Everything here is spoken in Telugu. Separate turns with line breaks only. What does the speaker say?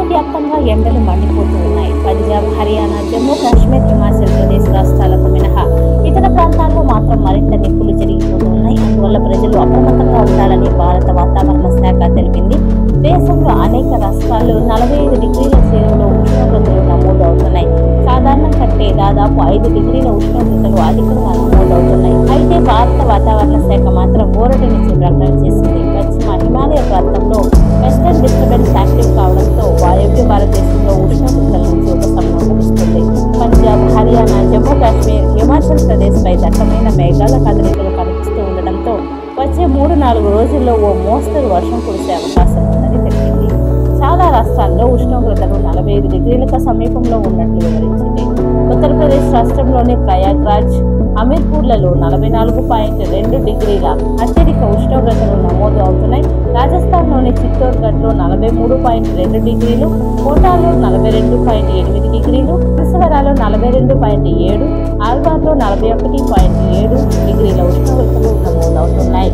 దేశవ్యాప్తంగా ఎండలు మండిపోతూ ఉన్నాయి పంజాబ్ హర్యానా జమ్మూ కాశ్మీర్ హిమాచల్ ప్రదేశ్ రాష్ట్రాలకు మినహా ఇతర ప్రాంతాల్లో మాత్రం మరింత నిప్పులు చెరిగిపోతూ ఉన్నాయి అందువల్ల ప్రజలు అప్రమత్తంగా ఉండాలని భారత వాతావరణ శాఖ తెలిపింది దేశంలో అనేక రాష్ట్రాల్లో నలభై ఐదు డిగ్రీల చేరువలో ఉష్ణోగ్రతలు నమోదు అవుతున్నాయి సాధారణం కంటే దాదాపు ఐదు డిగ్రీల ఉష్ణోగ్రతలు అధికంగా నమోదవుతున్నాయి అయితే భారత వాతావరణ శాఖ మాత్రం ఊరటనిచ్చే ప్రకటన చేసింది పశ్చిమ హిమాలయ ప్రాంతంలో వెస్టర్న్ డిస్టర్బెన్స్ యాక్టివ్ కావడంతో వాయవ్య భారతదేశంలో ఉష్ణోగ్రతలను చూపసం లభిస్తుంది పంజాబ్ హర్యానా జమ్మూ కాశ్మీర్ హిమాచల్ ప్రదేశ్ పై దట్టమైన మేఘాల కదలికలు కనిపిస్తూ ఉండడంతో వచ్చే మూడు నాలుగు రోజుల్లో ఓ మోస్తరు వర్షం కురిసే అవకాశం ఉందని తెలిపింది చాలా రాష్ట్రాల్లో ఉష్ణోగ్రతలు నలభై ఐదు డిగ్రీలకు సమీపంలో ఉన్నట్లు వివరించింది ఉత్తరప్రదేశ్ రాష్ట్రంలోని ప్రయాగ్రాజ్ అమీర్పూర్లలో నలభై నాలుగు పాయింట్ రెండు డిగ్రీల అత్యధిక ఉష్ణోగ్రతలు నమోదు అవుతున్నాయి రాజస్థాన్లోని చిత్తోర్గఢ్లో నలభై మూడు పాయింట్ రెండు డిగ్రీలు కోటాలో నలభై రెండు పాయింట్ ఎనిమిది డిగ్రీలు బన్సవరాలో నలభై రెండు పాయింట్ ఏడు ఆల్వార్లో నలభై ఒకటి పాయింట్ ఏడు డిగ్రీల ఉష్ణోగ్రతలు నమోదవుతున్నాయి